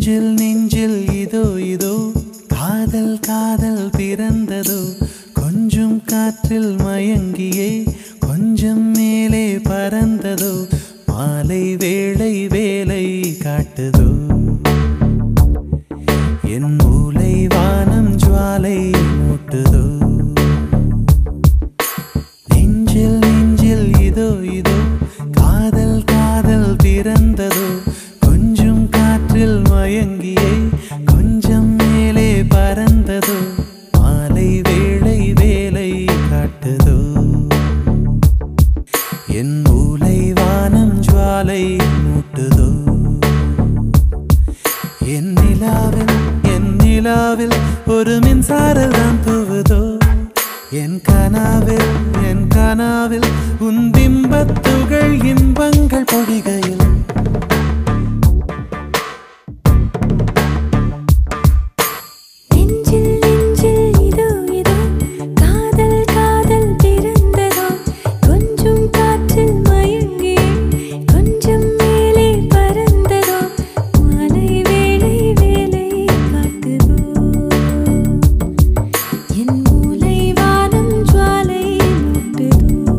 நெஞ்சில் நெஞ்சில் இதோ இதோ காதல் காதல் பிறந்ததோ கொஞ்சம் காற்றில் மயங்கியே கொஞ்சம் மேலே பறந்ததோ மாலை வேளை வேலை காட்டுதோ என் மூளை வானம் ஜுவாலை மூட்டுதோ நெஞ்சில் நெஞ்சில் இதோ இதோ காதல் காதல் பிறந்ததோ கொஞ்சம் காற்றில் மயங்கியே கொஞ்சம் மேலே பறந்ததோ மாலை வேளை வேலை காட்டுதோ என் மூளை வானம் ஜுவாலை மூட்டுதோ என் நிலாவில் என் நிலாவில் ஒரு மின்சாரம் தான் தூவுதோ என் கனாவில் என் கனாவில் உன் பிம்பத்துகள் இன்பங்கள் பொழிகையில் நெஞ்சில் நெஞ்சில் இதோ இதோ காதல் காதல் பிறந்ததோ கொஞ்சம் காற்றில் மயங்கி கொஞ்சம் மேலே பறந்ததோ மாலை வேளை வேலை காட்டுதோ என் மூளை வானம் ஜுவாலை மூட்டுதோ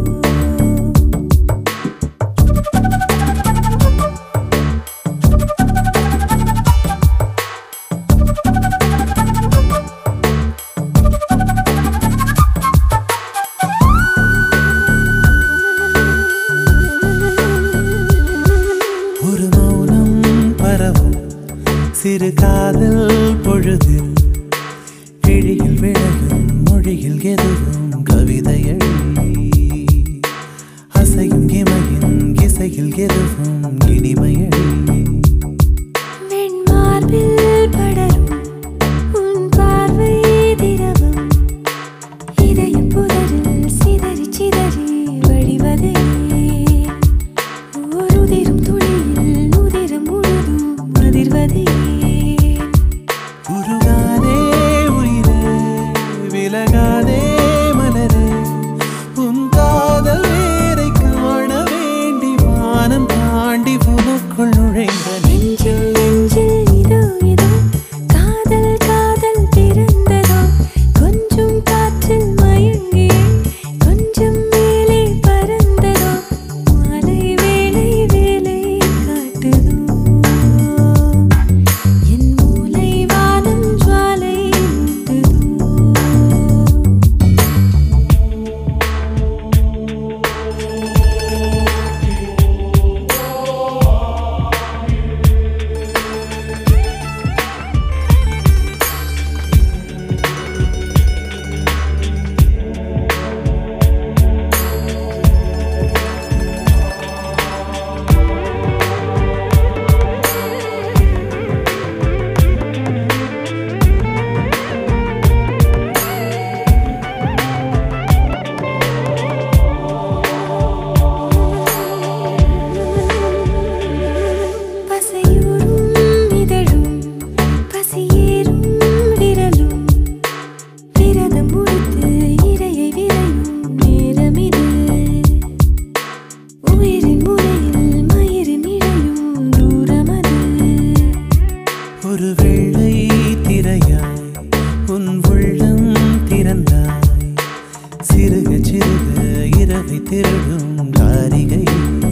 ஒரு மௌனம் பரவும் சிறு காதல் பொழுதில் கிழியில் விழகும் மொழியில் எதுவும் கவிதையழி அசையும் இமையின் இசையில் எதுவும் இனிமையழி வெண்மார்பில் படரும் உன் பார்வை திரவம் இதயம் புதரில் சிதறி சிதறி வழிவதே ஓர் உதிரும் துளியில் உதிரம் முழுதும் அதிர்வதே உருகாதே உயிரே விலகாதே மலரே உன் காதல் வேரை காண வேண்டி வானம் தாண்டி உனக்குள் நுழைந்த நெஞ்சில் நெஞ்சில் இதோ இதோ காதல் காதல் பிறந்ததோ கொஞ்சம் காற்றில் மயங்கி கொஞ்சம் மேலே பறந்ததோ மாலை வேளை வேலை காட்டுதோ என் மூளை வானம் ஜுவாலை மூட்டுதோ பசையூரும் இதழும் பசியேறும் விரலும் விரதம் முடித்து இரையை விரையும் நேரமிது உயிரின் முறையில் மயிரின் இழையும் தூரமது ஒரு வெள்ளை திரையாய் உன் உள்ளம் திறந்தாய் சிறுக சிறுக இரவை திருடும் காரிகை